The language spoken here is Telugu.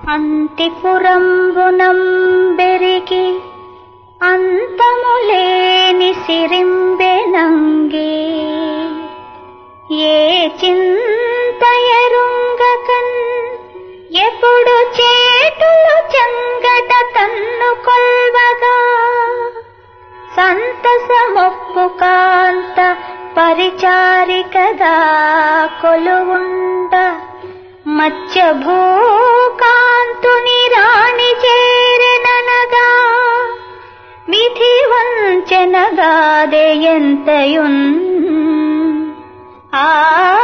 అంతిపురంబునం బెరిగి అంతములేని సిరింబెనంగి ఏ చింతయరుంగకన్ ఎప్పుడు చేటులు చెంగట తన్ను కొల్వగా సంతసమొప్పు కాంత పరిచారికదా కొలువుండ మత్స్య భూకాంతుని రాణి చేరెననగా విధి వంచెనగాదే ఎంతయున్ ఆ